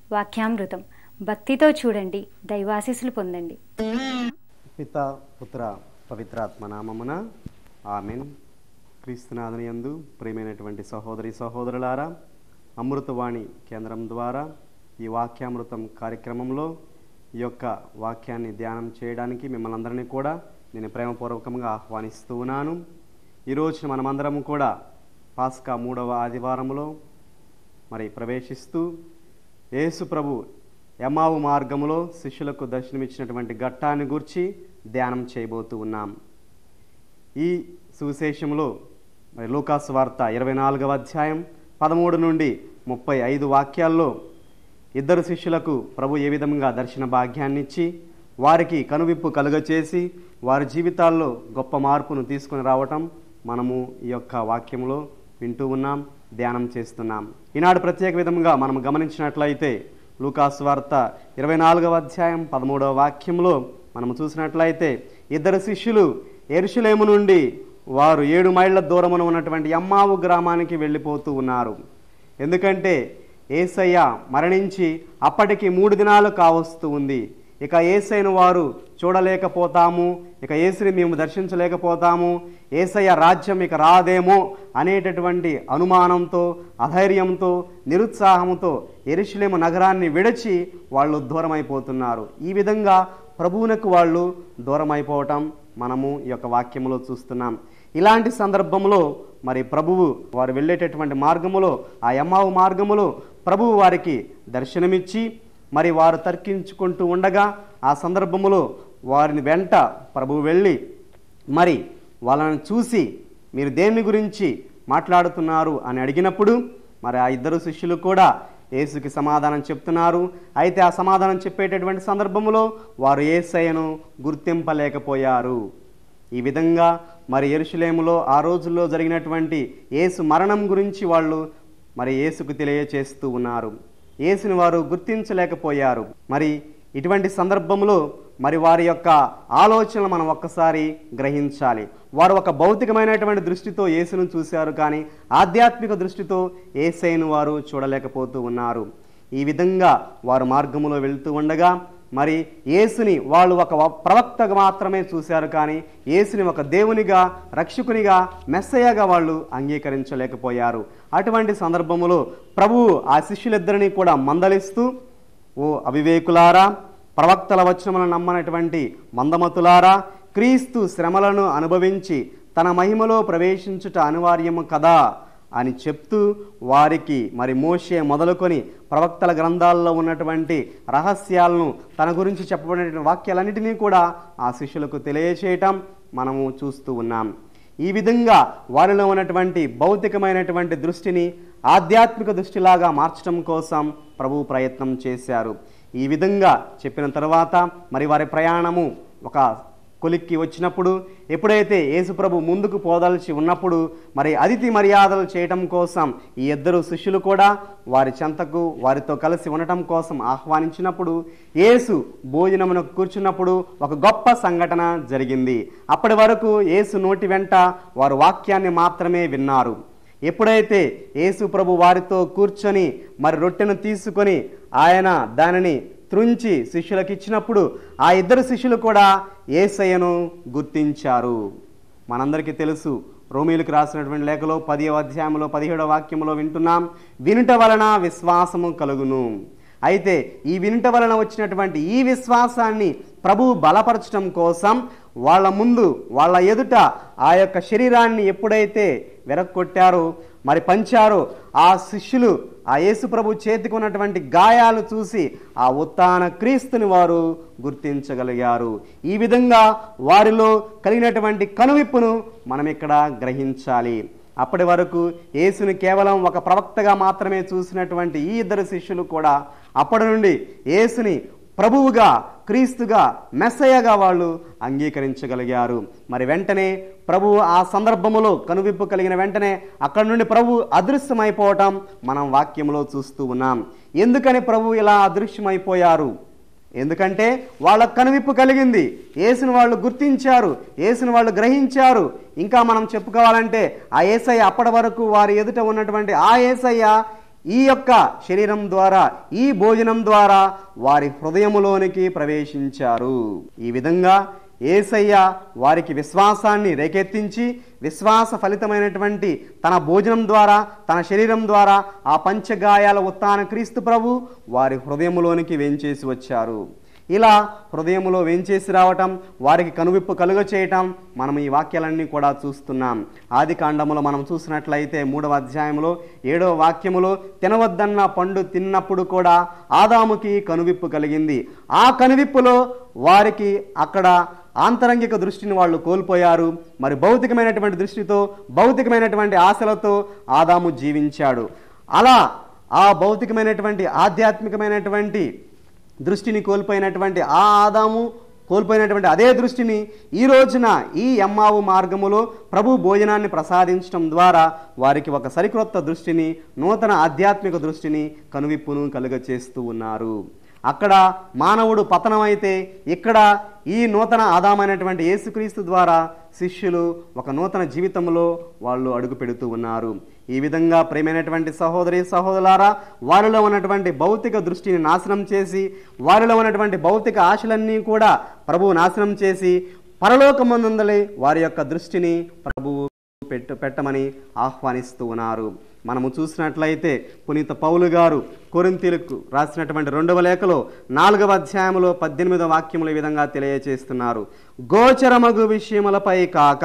వాక్యామృతం భక్తితో చూడండి దైవాశీస్సులు పొందండి పిత పుత్ర పవిత్రాత్మ నామమున ఆమెన్ క్రీస్తునాథని యందు ప్రియమైనటువంటి సహోదరి సహోదరులారా అమృతవాణి కేంద్రం ద్వారా ఈ వాక్యామృతం కార్యక్రమంలో ఈ యొక్క వాక్యాన్ని ధ్యానం చేయడానికి మిమ్మల్ని అందరినీ కూడా నేను ప్రేమపూర్వకంగా ఆహ్వానిస్తూ ఉన్నాను ఈరోజు మనమందరం కూడా పాస్కా మూడవ ఆదివారంలో మరి ప్రవేశిస్తూ యేసు ప్రభు యమావు మార్గములో శిష్యులకు దర్శనమిచ్చినటువంటి ఘట్టాన్ని గూర్చి ధ్యానం చేయబోతూ ఉన్నాం ఈ సువిశేషంలో మరి లూకాసు వార్త ఇరవై నాలుగవ అధ్యాయం పదమూడు నుండి ముప్పై ఐదు వాక్యాల్లో ఇద్దరు శిష్యులకు ప్రభు ఏ విధంగా దర్శన భాగ్యాన్ని ఇచ్చి వారికి కనువిప్పు కలుగచేసి వారి జీవితాల్లో గొప్ప మార్పును తీసుకుని రావటం మనము ఈ యొక్క వాక్యంలో వింటూ ఉన్నాం ధ్యానం చేస్తున్నాం ఈనాడు ప్రత్యేక విధంగా మనం గమనించినట్లయితే లూకాసు వార్త ఇరవై నాలుగవ అధ్యాయం పదమూడవ వాక్యంలో మనం చూసినట్లయితే ఇద్దరు శిష్యులు ఎరుషులేము నుండి వారు ఏడు మైళ్ళ దూరమున ఉన్నటువంటి అమ్మావు గ్రామానికి వెళ్ళిపోతూ ఉన్నారు ఎందుకంటే ఏసయ్య మరణించి అప్పటికి మూడు దినాలు కావస్తూ ఉంది ఇక ఏసైను వారు చూడలేకపోతాము ఇక ఏసుని మేము దర్శించలేకపోతాము ఏసయ్య రాజ్యం ఇక రాదేమో అనేటటువంటి అనుమానంతో అధైర్యంతో నిరుత్సాహంతో ఎరుషులేము నగరాన్ని విడిచి వాళ్ళు దూరమైపోతున్నారు ఈ విధంగా ప్రభువునకు వాళ్ళు దూరమైపోవటం మనము ఈ యొక్క వాక్యములో చూస్తున్నాం ఇలాంటి సందర్భంలో మరి ప్రభువు వారు వెళ్ళేటటువంటి మార్గములో ఆ యమ్మావు మార్గములో ప్రభువు వారికి దర్శనమిచ్చి మరి వారు తర్కించుకుంటూ ఉండగా ఆ సందర్భములో వారిని వెంట ప్రభువు వెళ్ళి మరి వాళ్ళని చూసి మీరు దేని గురించి మాట్లాడుతున్నారు అని అడిగినప్పుడు మరి ఆ ఇద్దరు శిష్యులు కూడా యేసుకి సమాధానం చెప్తున్నారు అయితే ఆ సమాధానం చెప్పేటటువంటి సందర్భంలో వారు ఏసయ్యను గుర్తింపలేకపోయారు ఈ విధంగా మరి ఎరుషులేములో ఆ రోజుల్లో జరిగినటువంటి యేసు మరణం గురించి వాళ్ళు మరి యేసుకు తెలియచేస్తూ ఉన్నారు యేసుని వారు గుర్తించలేకపోయారు మరి ఇటువంటి సందర్భంలో మరి వారి యొక్క ఆలోచనలు మనం ఒక్కసారి గ్రహించాలి వారు ఒక భౌతికమైనటువంటి దృష్టితో యేసును చూశారు కానీ ఆధ్యాత్మిక దృష్టితో ఏసైను వారు చూడలేకపోతూ ఉన్నారు ఈ విధంగా వారు మార్గములో వెళ్తూ ఉండగా మరి యేసుని వాళ్ళు ఒక ప్రవక్తగా మాత్రమే చూశారు కానీ యేసుని ఒక దేవునిగా రక్షకునిగా మెస్సయ్యగా వాళ్ళు అంగీకరించలేకపోయారు అటువంటి సందర్భములో ప్రభువు ఆ శిష్యులిద్దరిని కూడా మందలిస్తూ ఓ అవివేకులారా ప్రవక్తల వచనములను నమ్మనటువంటి మందమతులారా క్రీస్తు శ్రమలను అనుభవించి తన మహిమలో ప్రవేశించుట అనివార్యము కదా అని చెప్తూ వారికి మరి మోషే మొదలుకొని ప్రవక్తల గ్రంథాల్లో ఉన్నటువంటి రహస్యాలను తన గురించి చెప్పబడిన వాక్యాలన్నిటినీ కూడా ఆ శిష్యులకు తెలియచేయటం మనము చూస్తూ ఉన్నాం ఈ విధంగా వారిలో ఉన్నటువంటి భౌతికమైనటువంటి దృష్టిని ఆధ్యాత్మిక దృష్టిలాగా మార్చడం కోసం ప్రభు ప్రయత్నం చేశారు ఈ విధంగా చెప్పిన తర్వాత మరి వారి ప్రయాణము ఒక కొలిక్కి వచ్చినప్పుడు ఎప్పుడైతే యేసుప్రభు ముందుకు పోదలిచి ఉన్నప్పుడు మరి అతిథి మర్యాదలు చేయటం కోసం ఈ ఇద్దరు శిష్యులు కూడా వారి చెంతకు వారితో కలిసి ఉండటం కోసం ఆహ్వానించినప్పుడు యేసు భోజనమునకు కూర్చున్నప్పుడు ఒక గొప్ప సంఘటన జరిగింది అప్పటి వరకు యేసు నోటి వెంట వారు వాక్యాన్ని మాత్రమే విన్నారు ఎప్పుడైతే యేసు ప్రభు వారితో కూర్చొని మరి రొట్టెను తీసుకొని ఆయన దానిని త్రుంచి శిష్యులకు ఇచ్చినప్పుడు ఆ ఇద్దరు శిష్యులు కూడా ఏసయ్యను గుర్తించారు మనందరికీ తెలుసు రోమిలకు రాసినటువంటి లేఖలో పదివ అధ్యాయంలో పదిహేడవ వాక్యంలో వింటున్నాం వినుట వలన విశ్వాసము కలుగును అయితే ఈ వినుట వలన వచ్చినటువంటి ఈ విశ్వాసాన్ని ప్రభు బలపరచడం కోసం వాళ్ళ ముందు వాళ్ళ ఎదుట ఆ యొక్క శరీరాన్ని ఎప్పుడైతే వెరక్కొట్టారో మరి పంచారో ఆ శిష్యులు ఆ యేసు ప్రభు చేతికి ఉన్నటువంటి గాయాలు చూసి ఆ ఉత్తాన క్రీస్తుని వారు గుర్తించగలిగారు ఈ విధంగా వారిలో కలిగినటువంటి కనువిప్పును మనం ఇక్కడ గ్రహించాలి అప్పటి వరకు యేసుని కేవలం ఒక ప్రవక్తగా మాత్రమే చూసినటువంటి ఈ ఇద్దరు శిష్యులు కూడా అప్పటి నుండి యేసుని ప్రభువుగా క్రీస్తుగా మెస్సయ్యగా వాళ్ళు అంగీకరించగలిగారు మరి వెంటనే ప్రభువు ఆ సందర్భములో కనువిప్పు కలిగిన వెంటనే అక్కడి నుండి ప్రభు అదృశ్యమైపోవటం మనం వాక్యంలో చూస్తూ ఉన్నాం ఎందుకని ప్రభు ఇలా అదృశ్యమైపోయారు ఎందుకంటే వాళ్ళ కనువిప్పు కలిగింది ఏసుని వాళ్ళు గుర్తించారు ఏసుని వాళ్ళు గ్రహించారు ఇంకా మనం చెప్పుకోవాలంటే ఆ ఏసయ్య అప్పటి వరకు వారి ఎదుట ఉన్నటువంటి ఆ ఏసయ్య ఈ యొక్క శరీరం ద్వారా ఈ భోజనం ద్వారా వారి హృదయములోనికి ప్రవేశించారు ఈ విధంగా ఏసయ్య వారికి విశ్వాసాన్ని రేకెత్తించి విశ్వాస ఫలితమైనటువంటి తన భోజనం ద్వారా తన శరీరం ద్వారా ఆ పంచగాయాల ఉత్తాన క్రీస్తు ప్రభు వారి హృదయములోనికి వేంచేసి వచ్చారు ఇలా హృదయములో వేంచేసి రావటం వారికి కనువిప్పు కలుగ చేయటం మనం ఈ వాక్యాలన్నీ కూడా చూస్తున్నాం ఆది కాండములో మనం చూసినట్లయితే మూడవ అధ్యాయంలో ఏడవ వాక్యములో తినవద్దన్న పండు తిన్నప్పుడు కూడా ఆదాముకి కనువిప్పు కలిగింది ఆ కనువిప్పులో వారికి అక్కడ ఆంతరంగిక దృష్టిని వాళ్ళు కోల్పోయారు మరి భౌతికమైనటువంటి దృష్టితో భౌతికమైనటువంటి ఆశలతో ఆదాము జీవించాడు అలా ఆ భౌతికమైనటువంటి ఆధ్యాత్మికమైనటువంటి దృష్టిని కోల్పోయినటువంటి ఆ ఆదాము కోల్పోయినటువంటి అదే దృష్టిని ఈ రోజున ఈ ఎమ్మావు మార్గములో ప్రభు భోజనాన్ని ప్రసాదించడం ద్వారా వారికి ఒక సరికొత్త దృష్టిని నూతన ఆధ్యాత్మిక దృష్టిని కనువిప్పును కలుగచేస్తూ ఉన్నారు అక్కడ మానవుడు పతనమైతే ఇక్కడ ఈ నూతన ఆదామైనటువంటి యేసుక్రీస్తు ద్వారా శిష్యులు ఒక నూతన జీవితంలో వాళ్ళు అడుగు పెడుతూ ఉన్నారు ఈ విధంగా ప్రేమైనటువంటి సహోదరి సహోదరులారా వారిలో ఉన్నటువంటి భౌతిక దృష్టిని నాశనం చేసి వారిలో ఉన్నటువంటి భౌతిక ఆశలన్నీ కూడా ప్రభువు నాశనం చేసి పరలోకమందుందలే వారి యొక్క దృష్టిని ప్రభువు పెట్ట పెట్టమని ఆహ్వానిస్తూ ఉన్నారు మనము చూసినట్లయితే పునీత పౌలు గారు కొరింతీలకు రాసినటువంటి రెండవ లేఖలో నాలుగవ అధ్యాయంలో పద్దెనిమిదవ వాక్యములు ఈ విధంగా తెలియచేస్తున్నారు గోచరమగు విషయములపై కాక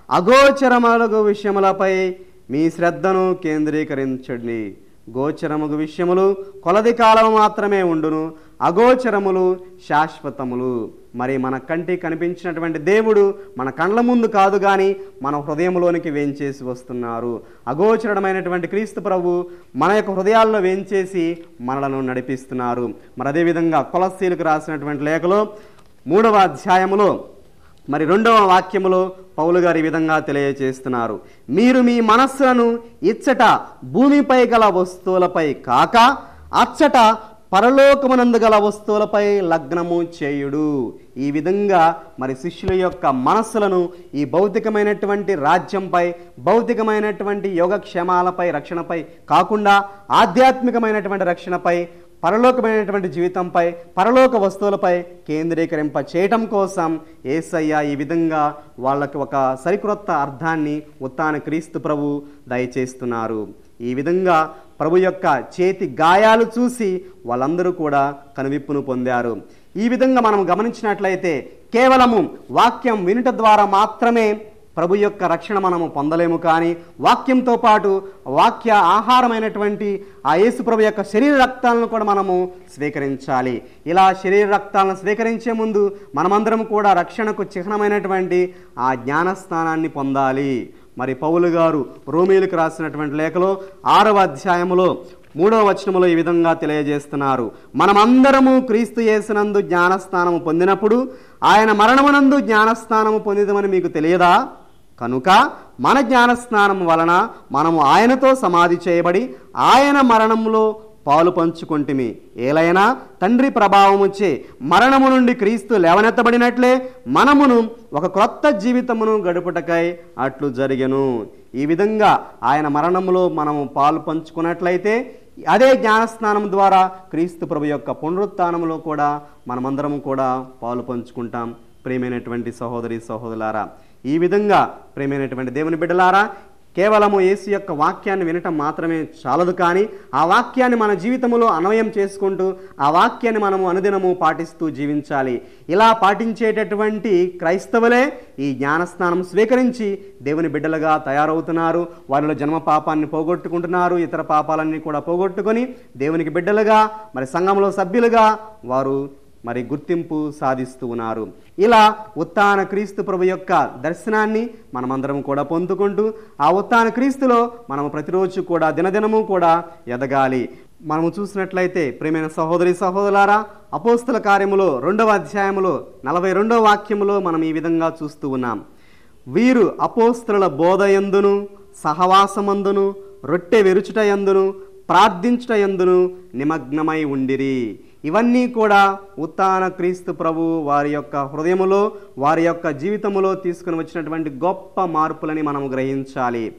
అగోచరమగు విషయములపై మీ శ్రద్ధను కేంద్రీకరించండి గోచరముగు విషయములు కొలది కాలం మాత్రమే ఉండును అగోచరములు శాశ్వతములు మరి మన కంటి కనిపించినటువంటి దేవుడు మన కండ్ల ముందు కాదు కానీ మన హృదయంలోనికి వేంచేసి వస్తున్నారు అగోచరమైనటువంటి క్రీస్తు ప్రభు మన యొక్క హృదయాల్లో వేంచేసి మనలను నడిపిస్తున్నారు మరి అదేవిధంగా కొలస్సీలకు రాసినటువంటి లేఖలో మూడవ అధ్యాయములో మరి రెండవ వాక్యములో పౌలు గారు ఈ విధంగా తెలియచేస్తున్నారు మీరు మీ మనస్సులను ఇచ్చట భూమిపై గల వస్తువులపై కాక అచ్చట పరలోకమునందు గల వస్తువులపై లగ్నము చేయుడు ఈ విధంగా మరి శిష్యుల యొక్క మనస్సులను ఈ భౌతికమైనటువంటి రాజ్యంపై భౌతికమైనటువంటి యోగక్షేమాలపై రక్షణపై కాకుండా ఆధ్యాత్మికమైనటువంటి రక్షణపై పరలోకమైనటువంటి జీవితంపై పరలోక వస్తువులపై కేంద్రీకరింప చేయటం కోసం ఏసయ్య ఈ విధంగా వాళ్ళకి ఒక సరికొత్త అర్థాన్ని ఉత్తాన క్రీస్తు ప్రభు దయచేస్తున్నారు ఈ విధంగా ప్రభు యొక్క చేతి గాయాలు చూసి వాళ్ళందరూ కూడా కనువిప్పును పొందారు ఈ విధంగా మనం గమనించినట్లయితే కేవలము వాక్యం వినుట ద్వారా మాత్రమే ప్రభు యొక్క రక్షణ మనము పొందలేము కానీ వాక్యంతో పాటు వాక్య ఆహారమైనటువంటి ఆ యేసు ప్రభు యొక్క శరీర రక్తాలను కూడా మనము స్వీకరించాలి ఇలా శరీర రక్తాలను స్వీకరించే ముందు మనమందరం కూడా రక్షణకు చిహ్నమైనటువంటి ఆ జ్ఞానస్థానాన్ని పొందాలి మరి పౌలు గారు రోమీలకు రాసినటువంటి లేఖలో ఆరవ అధ్యాయములో మూడవ వచనములో ఈ విధంగా తెలియజేస్తున్నారు మనమందరము క్రీస్తు యేసునందు జ్ఞానస్థానము పొందినప్పుడు ఆయన మరణమునందు జ్ఞానస్థానము పొందిదమని మీకు తెలియదా కనుక మన జ్ఞానస్నానం వలన మనము ఆయనతో సమాధి చేయబడి ఆయన మరణంలో పాలు పంచుకొంటిమి ఏలైనా తండ్రి ప్రభావముచే మరణము నుండి క్రీస్తు లేవనెత్తబడినట్లే మనమును ఒక క్రొత్త జీవితమును గడుపుటకై అట్లు జరిగెను ఈ విధంగా ఆయన మరణములో మనము పాలు పంచుకున్నట్లయితే అదే జ్ఞానస్నానం ద్వారా క్రీస్తు ప్రభు యొక్క పునరుత్థానంలో కూడా మనమందరం కూడా పాలు పంచుకుంటాం ప్రేమైనటువంటి సహోదరి సహోదరులారా ఈ విధంగా ప్రేమైనటువంటి దేవుని బిడ్డలారా కేవలము యేసు యొక్క వాక్యాన్ని వినటం మాత్రమే చాలదు కానీ ఆ వాక్యాన్ని మన జీవితంలో అన్వయం చేసుకుంటూ ఆ వాక్యాన్ని మనము అనుదినము పాటిస్తూ జీవించాలి ఇలా పాటించేటటువంటి క్రైస్తవులే ఈ జ్ఞానస్నానం స్వీకరించి దేవుని బిడ్డలుగా తయారవుతున్నారు వారిలో జన్మ పాపాన్ని పోగొట్టుకుంటున్నారు ఇతర పాపాలన్నీ కూడా పోగొట్టుకొని దేవునికి బిడ్డలుగా మరి సంఘంలో సభ్యులుగా వారు మరి గుర్తింపు సాధిస్తూ ఉన్నారు ఇలా ఉత్తాన క్రీస్తు ప్రభు యొక్క దర్శనాన్ని మనమందరం కూడా పొందుకుంటూ ఆ ఉత్తాన క్రీస్తులో మనము ప్రతిరోజు కూడా దినదినము కూడా ఎదగాలి మనము చూసినట్లయితే ప్రేమైన సహోదరి సహోదరులారా అపోస్తుల కార్యములో రెండవ అధ్యాయములో నలభై రెండవ వాక్యములో మనం ఈ విధంగా చూస్తూ ఉన్నాం వీరు అపోస్తుల బోధయందును సహవాసమందును రొట్టె వెరుచుట యందును ప్రార్థించుట యందును నిమగ్నమై ఉండిరి ఇవన్నీ కూడా ఉత్తాన క్రీస్తు ప్రభు వారి యొక్క హృదయములో వారి యొక్క జీవితములో తీసుకుని వచ్చినటువంటి గొప్ప మార్పులని మనం గ్రహించాలి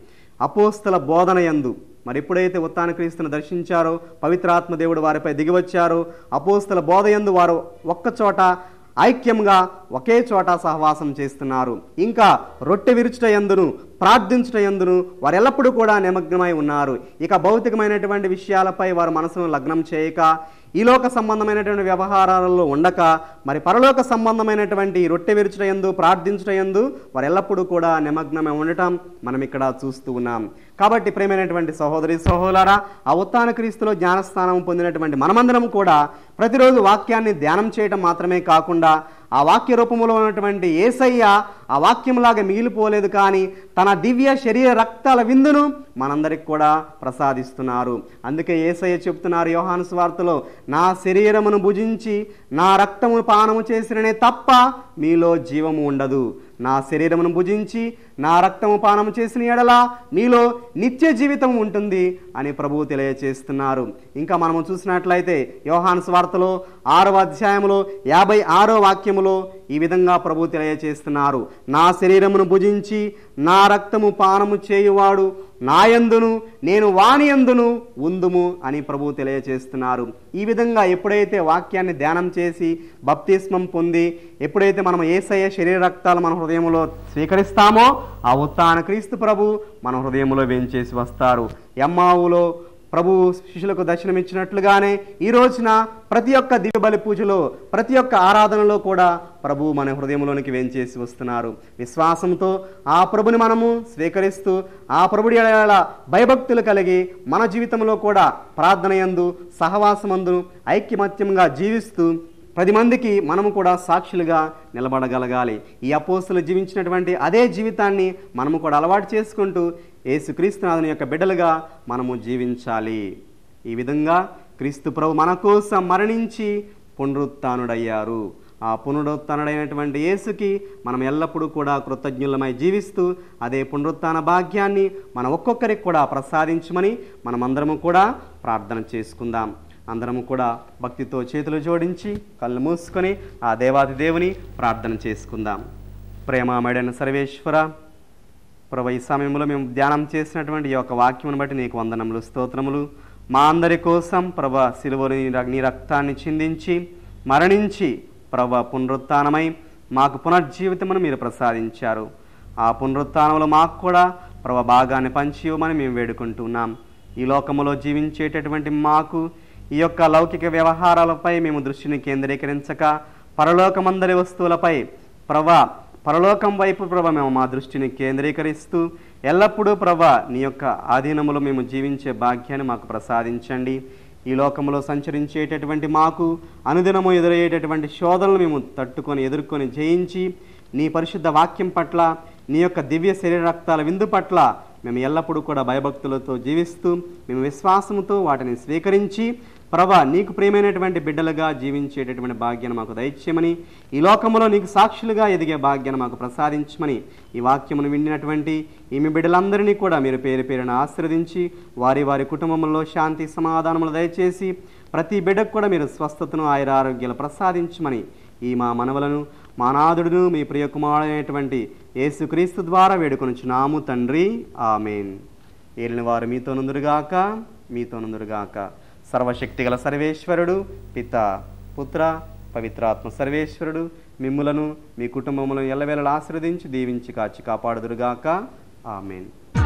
అపోస్తల బోధన యందు మరి ఎప్పుడైతే ఉత్తాన క్రీస్తును దర్శించారో పవిత్రాత్మ దేవుడు వారిపై దిగివచ్చారో అపోస్తల బోధ యందు వారు ఒక్కచోట ఐక్యంగా ఒకే చోట సహవాసం చేస్తున్నారు ఇంకా రొట్టె విరుచుట ఎందును ప్రార్థించుట ఎందును వారు ఎల్లప్పుడూ కూడా నిమగ్నమై ఉన్నారు ఇక భౌతికమైనటువంటి విషయాలపై వారు మనసును లగ్నం చేయక ఈ లోక సంబంధమైనటువంటి వ్యవహారాలలో ఉండక మరి పరలోక సంబంధమైనటువంటి రొట్టె విరుచుట ఎందు ప్రార్థించుట ఎందు వారు ఎల్లప్పుడూ కూడా నిమగ్నమై ఉండటం మనం ఇక్కడ చూస్తూ ఉన్నాం కాబట్టి ప్రేమైనటువంటి సహోదరి సహోదరా ఆ ఉత్తాన క్రీస్తులో జ్ఞానస్థానం పొందినటువంటి మనమందరం కూడా ప్రతిరోజు వాక్యాన్ని ధ్యానం చేయటం మాత్రమే కాకుండా ఆ వాక్య రూపంలో ఉన్నటువంటి ఏసయ్య ఆ వాక్యంలాగా మిగిలిపోలేదు కానీ తన దివ్య శరీర రక్తాల విందును మనందరికి కూడా ప్రసాదిస్తున్నారు అందుకే ఏసయ్య చెప్తున్నారు యోహాను స్వార్తలో నా శరీరమును భుజించి నా రక్తమును పానము చేసిననే తప్ప మీలో జీవము ఉండదు నా శరీరమును భుజించి నా రక్తము పానము చేసిన ఎడల మీలో నిత్య జీవితం ఉంటుంది అని ప్రభువు తెలియచేస్తున్నారు ఇంకా మనము చూసినట్లయితే యోహాను స్వార్తలో ఆరవ అధ్యాయములో యాభై ఆరో వాక్యములో ఈ విధంగా ప్రభు తెలియచేస్తున్నారు నా శరీరమును భుజించి నా రక్తము పానము చేయువాడు నాయందును నేను వానియందును ఉందుము అని ప్రభు తెలియచేస్తున్నారు ఈ విధంగా ఎప్పుడైతే వాక్యాన్ని ధ్యానం చేసి బప్తిస్మం పొంది ఎప్పుడైతే మనం ఏసయ్య శరీర రక్తాలు మన హృదయంలో స్వీకరిస్తామో ఆ ఉత్తాన క్రీస్తు ప్రభు మన హృదయంలో వేంచేసి వస్తారు ఎమ్మావులో ప్రభు శిష్యులకు దర్శనమిచ్చినట్లుగానే ఈ రోజున ప్రతి ఒక్క దివ్యబలి పూజలో ప్రతి ఒక్క ఆరాధనలో కూడా ప్రభు మన హృదయంలోనికి వేంచేసి వస్తున్నారు విశ్వాసంతో ఆ ప్రభుని మనము స్వీకరిస్తూ ఆ ప్రభుడి ఎడల భయభక్తులు కలిగి మన జీవితంలో కూడా ప్రార్థన యందు సహవాసమందు ఐక్యమత్యంగా జీవిస్తూ పది మందికి మనము కూడా సాక్షులుగా నిలబడగలగాలి ఈ అపోస్తులు జీవించినటువంటి అదే జీవితాన్ని మనము కూడా అలవాటు చేసుకుంటూ యేసుక్రీస్తునాథుని యొక్క బిడ్డలుగా మనము జీవించాలి ఈ విధంగా క్రీస్తు ప్రభు మన కోసం మరణించి పునరుత్డయ్యారు ఆ పునరుత్డైనటువంటి యేసుకి మనం ఎల్లప్పుడూ కూడా కృతజ్ఞులమై జీవిస్తూ అదే పునరుత్న భాగ్యాన్ని మన ఒక్కొక్కరికి కూడా ప్రసాదించమని మనమందరము కూడా ప్రార్థన చేసుకుందాం అందరము కూడా భక్తితో చేతులు జోడించి కళ్ళు మూసుకొని ఆ దేవాది దేవుని ప్రార్థన చేసుకుందాం ప్రేమామడైన సర్వేశ్వర ప్రభు ఈ సమయంలో మేము ధ్యానం చేసినటువంటి ఈ యొక్క వాక్యమును బట్టి నీకు వందనములు స్తోత్రములు మా అందరి కోసం ప్రభ సిలువని నీ రక్తాన్ని చిందించి మరణించి ప్రభ పునరుత్నమై మాకు పునర్జీవితమును మీరు ప్రసాదించారు ఆ పునరుత్నంలో మాకు కూడా ప్రభ భాగాన్ని పంచి ఇవ్వమని మేము వేడుకుంటున్నాం ఈ లోకములో జీవించేటటువంటి మాకు ఈ యొక్క లౌకిక వ్యవహారాలపై మేము దృష్టిని కేంద్రీకరించక పరలోకమందరి వస్తువులపై ప్రభ పరలోకం వైపు ప్రభ మేము మా దృష్టిని కేంద్రీకరిస్తూ ఎల్లప్పుడూ ప్రభ నీ యొక్క ఆధీనములో మేము జీవించే భాగ్యాన్ని మాకు ప్రసాదించండి ఈ లోకంలో సంచరించేటటువంటి మాకు అనుదినము ఎదురయ్యేటటువంటి శోధనలు మేము తట్టుకొని ఎదుర్కొని జయించి నీ పరిశుద్ధ వాక్యం పట్ల నీ యొక్క దివ్య శరీర రక్తాల విందు పట్ల మేము ఎల్లప్పుడూ కూడా భయభక్తులతో జీవిస్తూ మేము విశ్వాసముతో వాటిని స్వీకరించి ప్రభా నీకు ప్రియమైనటువంటి బిడ్డలుగా జీవించేటటువంటి భాగ్యాన్ని మాకు దయచేయమని ఈ లోకంలో నీకు సాక్షులుగా ఎదిగే భాగ్యాన్ని మాకు ప్రసాదించమని ఈ వాక్యమును విండినటువంటి ఈమె బిడ్డలందరినీ కూడా మీరు పేరు పేరున ఆశీర్వదించి వారి వారి కుటుంబంలో శాంతి సమాధానములు దయచేసి ప్రతి బిడ్డకు కూడా మీరు స్వస్థతను ఆయుర ఆరోగ్యాలు ప్రసాదించమని ఈ మా మనవలను మా నాథుడును మీ ప్రియ కుమారుడైనటువంటి యేసుక్రీస్తు ద్వారా వేడుకొనుచున్నాము తండ్రి ఆమెన్ ఏలిన వారు మీతో నుందురుగాక మీతో నుందురుగాక సర్వశక్తిగల సర్వేశ్వరుడు పిత పుత్ర పవిత్రాత్మ సర్వేశ్వరుడు మిమ్ములను మీ కుటుంబములను ఎల్లవేళలా ఆశీర్వదించి దీవించి కాచి కాపాడుదురుగాక ఆమెన్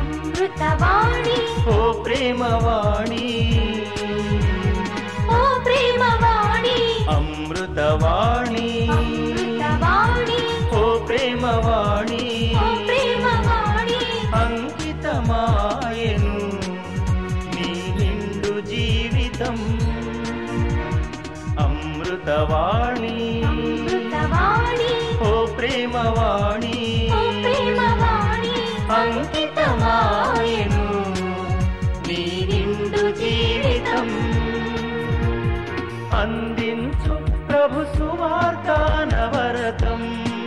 అమృతవాణి ఓ ప్రేమవాణి ఓ ప్రేమవాణి అమృతవాణి అమృతవాణి ఓ ప్రేమవాణి ఓ ప్రేమవాణి అంకితమాయను నీ నిండు జీవితం అమృతవాణి అమృతవాణి ఓ ప్రేమవాణి ఓ ప్రేమవాణి అంకితమాయను నీ నిండు జీవితం అందించు ప్రభు సువార్త నవరతం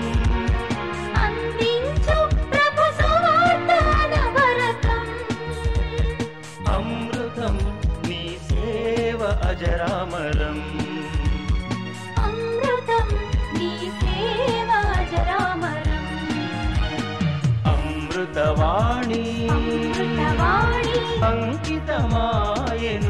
అందించు ప్రభు సువార్త నవరతం అమృతం నీ సేవ అజరామరం అమృతం నీ సేవ అజరామరం అమృతవా వాణి అమృతవాణి అంకితమాయెను